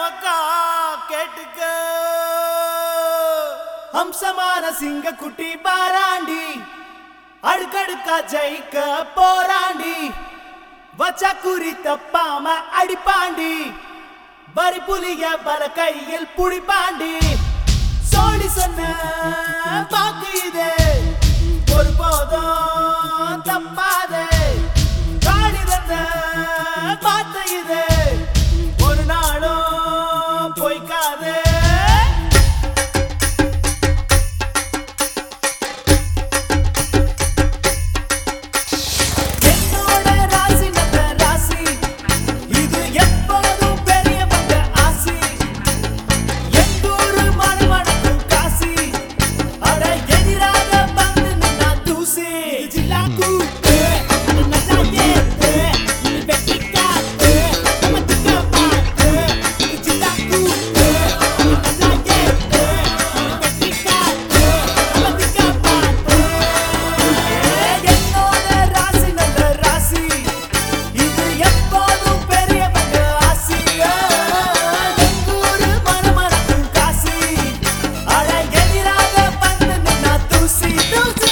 பக்கம் கேட்டுக்க ஹம்சமான சிங்க குட்டி பாராண்டி அடுக்கடுக்கா ஜெயிக்க போராண்டி வச்சா குறி தப்பாம அடிப்பாண்டி வரி புலிய பல கையில் புடிப்பாண்டி சோடி சொன்ன பாக்கு இது ஒரு போதும் தப்பாதே காடி தந்த பார்த்த இது ஒரு நாளும் பொய்க்காதே என்னோட ராசி நல்ல ராசி இது எப்போதும் பெரியவங்க ஆசி எங்கூரு மணமணக்கும் காசி அட எதிராக வந்து நின்னா தூசி ஜில்லாக்கு நல்லா ஏத்து நீ வெட்டி காத்து நம்ம திக்க பார்த்து ஜில்லாக்கு நல்லா ஏத்து நீ வெட்டி காத்து நம்ம திக்க பார்த்து என்னோட ராசி நல்ல ராசி இது எப்போதும் பெரியவங்க ஆசி எங்கூரு மணமணக்கும் காசி அட எதிராக வந்து நின்னா தூசி தூசி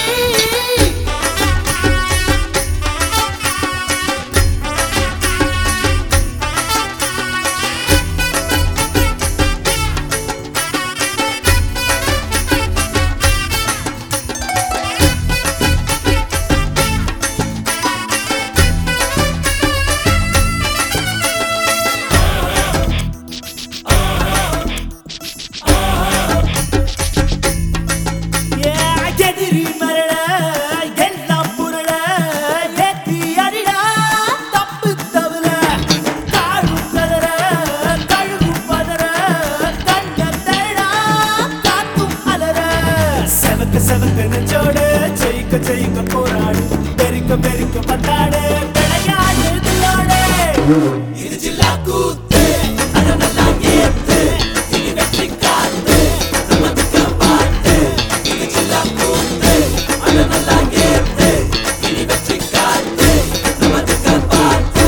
எதிரி மரட எல்லாம் புரள ஏத்தி அடிடா தப்பு தவிர காடும் கதற கழுவும் பதற கண்ட தடா காத்தும் அலற செவக்க செவக்க நெஞ்சோடு ஜெயிக்க ஜெயிக்க போராடு பெருக்க பெருக்க பத்தாடு விளையாடு தில்லாடு இது ஜில்லா கூத்து அட நல்லா ஏத்து இனி வெற்றி காத்து நம்ம திக்க பார்த்து இது ஜில்லா கூத்து அட நல்லா ஏத்து இனி வெற்றி காத்து நம்ம திக்க பார்த்து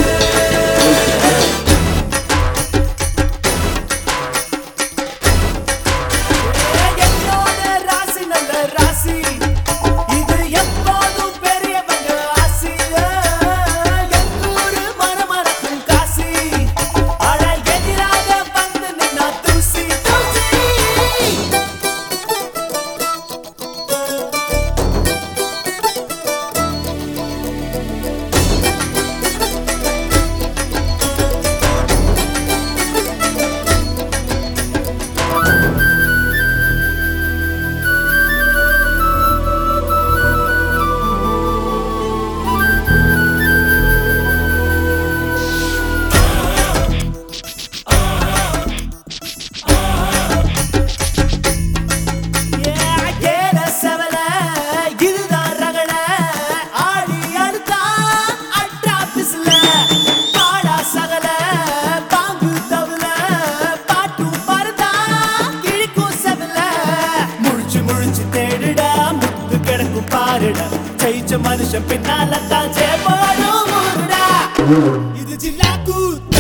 என்னோட ராசி நல்ல ராசி இது எப்போதும் பெரியவங்க ஆசி எங்கூரு மனமரக்கும் காசி அட எதிராக வந்து நின்னா தூசி தூசி ஏல செவல இதுதான் ரகல ஆடி அடுத்தா அட்ரா பிஸ்ல பாடா சகல பாம்பு தவுல பாட்டும் பரதா கிழிக்கும் செவல முழிச்சு முழிச்சு தேடுடா முத்து கிடக்கும் பாருடா ஜெயிச்ச மனுஷன் பின்னால தான் ஜெயப்பாடும் ஊருடா இது ஜில்லா கூத்து